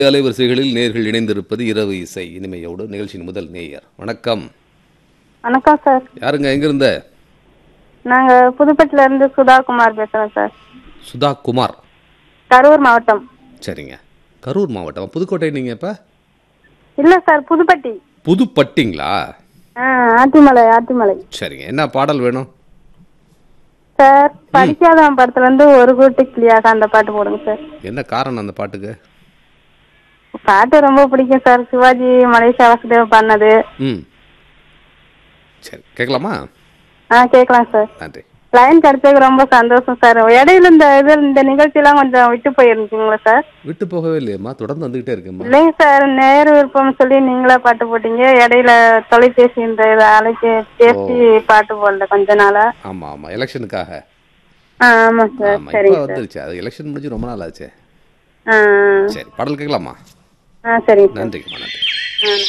அலைவரிசைகளில் நேர்கள் இணைந்திருப்பது இரவு இசை இனிமையோடு நிகழ்ச்சியின் முதல் நேயர் வணக்கம் வணக்கம் சார் யாருங்க எங்கிருந்த நாங்க புதுப்பட்டில இருந்து சுதாகுமார் பேசுறோம் சார் சுதா குமார் கரூர் மாவட்டம் சரிங்க கரூர் மாவட்டம் புதுக்கோட்டை நீங்க இப்ப இல்ல சார் புதுப்பட்டி புதுப்பட்டிங்களா ஆ, ஆத்திமலை ஆத்திமலை சரிங்க என்ன பாடல் வேணும் சார் படிக்காதவன் படத்துல இருந்து ஒரு கூட்டு கிளியாக அந்த பாட்டு போடுங்க சார் என்ன காரணம் அந்த பாட்டுக்கு பாட்டு ரொம்ப பிடிக்கும் சார் சிவாஜி மலேசியா வாசுதேவ் பண்ணது ம் சரி கேட்கலாமா ஆ கேட்கலாம் சார் நன்றி லைன் கிடைச்சதுக்கு ரொம்ப சந்தோஷம் சார் இடையில இந்த இது இந்த நிகழ்ச்சியெல்லாம் கொஞ்சம் விட்டு போயிருந்துச்சுங்களா சார் விட்டு போகவே இல்லையம்மா தொடர்ந்து வந்துகிட்டே இருக்குமா இல்லைங்க சார் நேரு விருப்பம் சொல்லி நீங்களா பாட்டு போட்டீங்க இடையில தொலைபேசி இந்த இதை அழைச்சி பேசி பாட்டு போடல கொஞ்ச நாளா ஆமா ஆமா எலெக்ஷனுக்காக ஆ ஆமா சார் ஆமா இப்ப சரிங்க சார் வந்துருச்சு அது எலெக்ஷன் முடிஞ்சு ரொம்ப நாள் ஆச்சு ஆ சரி பாடல் கேட்கலாமா ஆ சரிங்க சார் நன்றிங்கம்மா நன்றி ஆ